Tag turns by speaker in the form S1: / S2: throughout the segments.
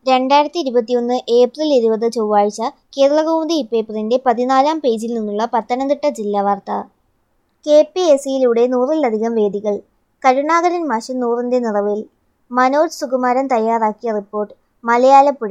S1: രണ്ടായിരത്തി ഇരുപത്തിയൊന്ന് ഏപ്രിൽ ഇരുപത് ചൊവ്വാഴ്ച കേരളകൗമുദി ഇപ്പേപ്പറിന്റെ പതിനാലാം പേജിൽ നിന്നുള്ള പത്തനംതിട്ട ജില്ലാ വാർത്ത കെ പി എസ് സിയിലൂടെ നൂറിലധികം വേദികൾ കരുണാകരൻ മാഷ് നൂറിന്റെ നിറവിൽ മനോജ് സുകുമാരൻ തയ്യാറാക്കിയ റിപ്പോർട്ട് മലയാലപ്പുഴ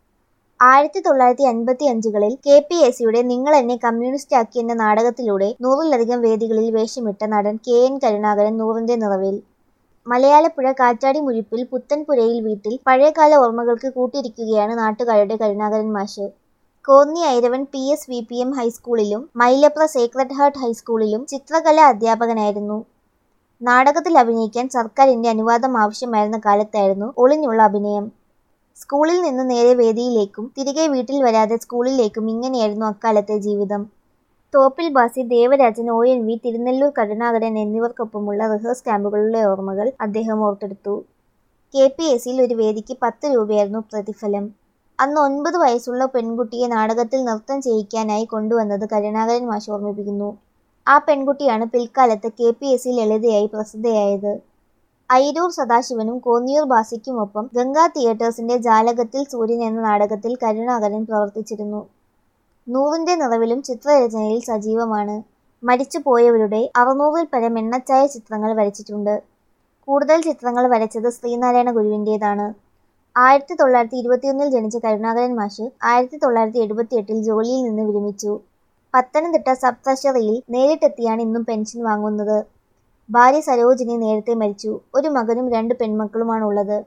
S1: ആയിരത്തി തൊള്ളായിരത്തി അൻപത്തി അഞ്ചുകളിൽ കെ പി എസ് സിയുടെ നിങ്ങൾ എന്നെ കമ്മ്യൂണിസ്റ്റാക്കി എന്ന നാടകത്തിലൂടെ നൂറിലധികം വേദികളിൽ വേഷമിട്ട നടൻ കെ എൻ കരുണാകരൻ നൂറിന്റെ നിറവിൽ മലയാലപ്പുഴ കാറ്റാടി മുഴിപ്പിൽ പുത്തൻപുരയിൽ വീട്ടിൽ പഴയകാല ഓർമ്മകൾക്ക് കൂട്ടിരിക്കുകയാണ് നാട്ടുകാരുടെ കരുണാകരൻ മാഷ് Konni Iravon P S V P M ഹൈസ്കൂളിലും മൈലപ്ര സേക്രഡ് ഹാർട്ട് ഹൈസ്കൂളിലും ചിത്രകലാ അധ്യാപകനായിരുന്നു നാടകത്തിൽ അഭിനയിക്കാൻ സർക്കാരിന്റെ അനുവാദം ആവശ്യമായിരുന്ന കാലത്തായിരുന്നു ഒളിഞ്ഞുള്ള അഭിനയം സ്കൂളിൽ നിന്ന് നേരെ വേദിയിലേക്കും തിരികെ വീട്ടിൽ വരാതെ സ്കൂളിലേക്കും ഇങ്ങനെയായിരുന്നു അക്കാലത്തെ ജീവിതം Thoppil Bhasi Devarajan O N V Thirunalloor Karunakaran എന്നിവർക്കൊപ്പമുള്ള റിഹേഴ്സ് ക്യാമ്പുകളിലെ ഓർമ്മകൾ അദ്ദേഹം ഓർത്തെടുത്തു കെ പി എസ് സിയിൽ ഒരു വേദിക്ക് പത്ത് രൂപയായിരുന്നു പ്രതിഫലം അന്ന് ഒൻപത് വയസ്സുള്ള പെൺകുട്ടിയെ നാടകത്തിൽ നൃത്തം ചെയ്യിക്കാനായി കൊണ്ടുവന്നത് കരുണാകരൻ മാഷ് ഓർമ്മിപ്പിക്കുന്നു ആ പെൺകുട്ടിയാണ് പിൽക്കാലത്ത് കെ പി എസ് സി ലളിതയായി പ്രസിദ്ധയായത് അയിരൂർ സദാശിവനും കോന്നിയൂർ ബാസിക്കുമൊപ്പം ഗംഗാ തിയേറ്റേഴ്സിന്റെ ജാലകത്തിൽ സൂര്യൻ എന്ന നാടകത്തിൽ കരുണാകരൻ പ്രവർത്തിച്ചിരുന്നു നൂറിന്റെ നിറവിലും ചിത്രരചനയിൽ സജീവമാണ് മരിച്ചുപോയവരുടെ അറുന്നൂറിൽ പരം എണ്ണച്ചായ ചിത്രങ്ങൾ വരച്ചിട്ടുണ്ട് കൂടുതൽ ചിത്രങ്ങൾ വരച്ചത് ശ്രീനാരായണ ഗുരുവിൻ്റേതാണ് ആയിരത്തി തൊള്ളായിരത്തി ഇരുപത്തിയൊന്നിൽ ജനിച്ച കരുണാകരൻ മാഷ് ആയിരത്തി തൊള്ളായിരത്തി എഴുപത്തിയെട്ടിൽ ജോലിയിൽ നിന്ന് വിരമിച്ചു പത്തനംതിട്ട സബ് ട്രഷറിയിൽ നേരിട്ടെത്തിയാണ് ഇന്നും പെൻഷൻ വാങ്ങുന്നത് ഭാര്യ സരോജിനി നേരത്തെ മരിച്ചു ഒരു മകനും രണ്ട് പെൺമക്കളുമാണുള്ളത്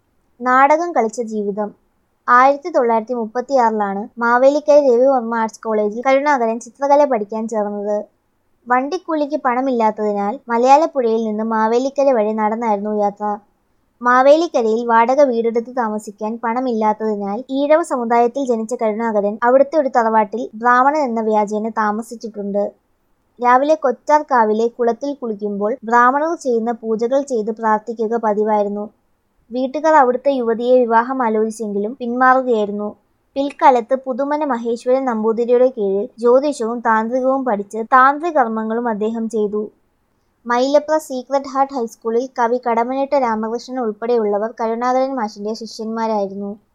S1: നാടകം കളിച്ച ജീവിതം ആയിരത്തി തൊള്ളായിരത്തി മുപ്പത്തിയാറിലാണ് മാവേലിക്കര രവിവർമ്മ ആർട്സ് കോളേജിൽ കരുണാകരൻ ചിത്രകല പഠിക്കാൻ ചേർന്നത് വണ്ടിക്കൂലിക്ക് പണമില്ലാത്തതിനാൽ മലയാലപ്പുഴയിൽ നിന്ന് മാവേലിക്കര വഴി നടന്നായിരുന്നു യാത്ര മാവേലിക്കരയിൽ വാടക വീടെടുത്ത് താമസിക്കാൻ പണമില്ലാത്തതിനാൽ ഈഴവ സമുദായത്തിൽ ജനിച്ച കരുണാകരൻ അവിടുത്തെ ഒരു തറവാട്ടിൽ ബ്രാഹ്മണൻ എന്ന വ്യാജേന താമസിച്ചിട്ടുണ്ട് രാവിലെ കൊച്ചാർക്കാവിലെ കുളത്തിൽ കുളിക്കുമ്പോൾ ബ്രാഹ്മണർ ചെയ്യുന്ന പൂജകൾ ചെയ്ത് പ്രാർത്ഥിക്കുക പതിവായിരുന്നു വീട്ടുകാർ അവിടുത്തെ യുവതിയെ വിവാഹം ആലോചിച്ചെങ്കിലും പിന്മാറുകയായിരുന്നു പിൽക്കാലത്ത് പുതുമന മഹേശ്വരൻ നമ്പൂതിരിയുടെ കീഴിൽ ജ്യോതിഷവും താന്ത്രികവും പഠിച്ച് താന്ത്രികർമ്മങ്ങളും അദ്ദേഹം ചെയ്തു മൈലപ്ര സീക്രട്ട് ഹാർട്ട് ഹൈസ്കൂളിൽ കവി കടമനിട്ട രാമകൃഷ്ണൻ ഉൾപ്പെടെയുള്ളവർ കരുണാകരൻ മാഷിന്റെ ശിഷ്യന്മാരായിരുന്നു